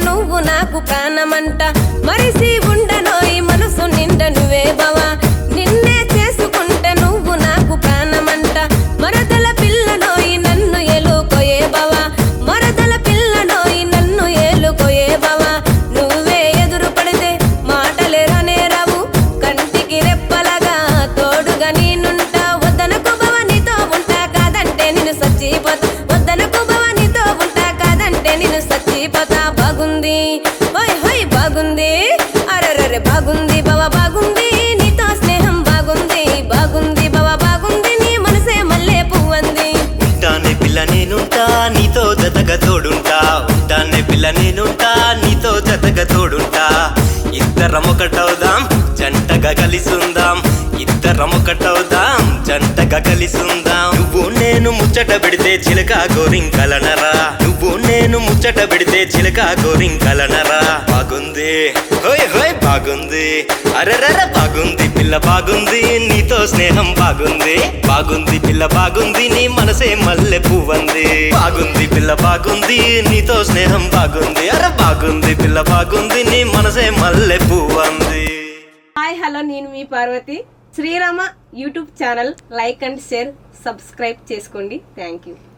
నువ్వు నాకు ప్రాణమంట మరిసి ఉండనోయి మనసు నిండ నువ్వే బవా నిన్నే చేసుకుంటే నువ్వు నాకు ప్రాణమంట మరదల పిల్లనోయి నన్ను ఎలుకోయే బవా మరదల పిల్లనోయి నన్ను ఏలుకోయే బవా నువ్వే ఎదురు పడితే మాటలే రానే రావు కంటికి రెప్పలగా తోడుగా నేనుంటా వద్దనకు భవనితో ఉంటా కాదంటే నేను సచ్చిపోతా వద్దనకు భవనితో ఉంటా కాదంటే నేను సచ్చిపోతా బాగుంది హోయ్ హోయ్ బాగుంది అరెరెరె బాగుంది బావ బాగుంది నీతో స్నేహం బాగుంది బాగుంది బావ బాగుంది నీ మనసే మల్లె పువ్వంది ఉంటానే పిల్ల నేనుంటా నీతో జతగా తోడుంటా ఉంటానే పిల్ల నేనుంటా నీతో జతగా తోడుంటా ఇద్దరం ఒకటవుదాం జంటగా కలిసుందాం ఇద్దరం ఒకటవుదాం జంటగా కలిసుందాం నువ్వు నేను ముచ్చట పెడితే చిలక గోరింకలనరా నువ్వు నేను ముచ్చట పెడితే చిలక గోరింకలనరా బాగుంది హోయ్ హోయ్ బాగుంది అరెరర బాగుంది పిల్ల బాగుంది నీతో స్నేహం బాగుంది బాగుంది పిల్ల బాగుంది నీ మనసే మల్లె పువ్వంది బాగుంది పిల్ల బాగుంది నీతో స్నేహం బాగుంది అరే బాగుంది పిల్ల బాగుంది నీ మనసే మల్లె పువ్వంది హాయ్ హలో నేను మీ Parvathi Srirama YouTube channel like and share subscribe చేసుకోండి థ్యాంక్ యూ